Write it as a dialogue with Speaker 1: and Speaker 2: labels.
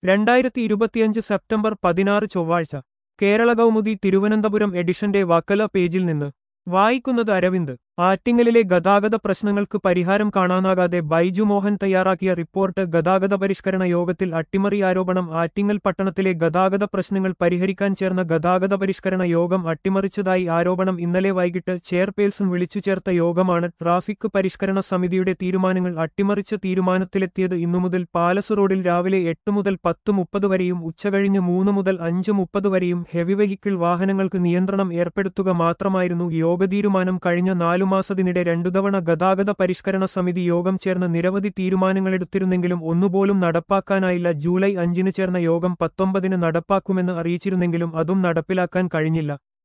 Speaker 1: രണ്ടായിരത്തി ഇരുപത്തിയഞ്ച് സെപ്റ്റംബർ പതിനാറ് ചൊവ്വാഴ്ച കേരള കൗമുദി തിരുവനന്തപുരം എഡിഷന്റെ വക്കല പേജിൽ നിന്ന് വായിക്കുന്നത് അരവിന്ദ് ആറ്റിങ്ങലിലെ ഗതാഗത പ്രശ്നങ്ങൾക്ക് പരിഹാരം കാണാനാകാതെ ബൈജു മോഹൻ തയ്യാറാക്കിയ റിപ്പോർട്ട് ഗതാഗത പരിഷ്കരണ യോഗത്തിൽ അട്ടിമറി ആരോപണം ആറ്റിങ്ങൽ പട്ടണത്തിലെ ഗതാഗത പ്രശ്നങ്ങൾ പരിഹരിക്കാൻ ചേർന്ന ഗതാഗത പരിഷ്കരണ യോഗം അട്ടിമറിച്ചതായി ആരോപണം ഇന്നലെ വൈകിട്ട് ചെയർപേഴ്സൺ വിളിച്ചു ചേർത്ത യോഗമാണ് ട്രാഫിക് പരിഷ്കരണ സമിതിയുടെ തീരുമാനങ്ങൾ അട്ടിമറിച്ച തീരുമാനത്തിലെത്തിയത് ഇന്നുമുതൽ പാലസ് റോഡിൽ രാവിലെ എട്ട് മുതൽ പത്ത് മുപ്പത് വരെയും ഉച്ചകഴിഞ്ഞ് മൂന്ന് മുതൽ അഞ്ച് മുപ്പത് വരെയും ഹെവി വെഹിക്കിൾ വാഹനങ്ങൾക്ക് നിയന്ത്രണം ഏർപ്പെടുത്തുക മാത്രമായിരുന്നു യോഗ തീരുമാനം കഴിഞ്ഞ നാലു മാസത്തിനിടെ രണ്ടുതവണ ഗതാഗത പരിഷ്കരണ സമിതി യോഗം ചേർന്ന് നിരവധി തീരുമാനങ്ങളെടുത്തിരുന്നെങ്കിലും ഒന്നുപോലും നടപ്പാക്കാനായില്ല ജൂലൈ അഞ്ചിന് ചേർന്ന യോഗം പത്തൊമ്പതിന് നടപ്പാക്കുമെന്ന് അറിയിച്ചിരുന്നെങ്കിലും അതും നടപ്പിലാക്കാൻ കഴിഞ്ഞില്ല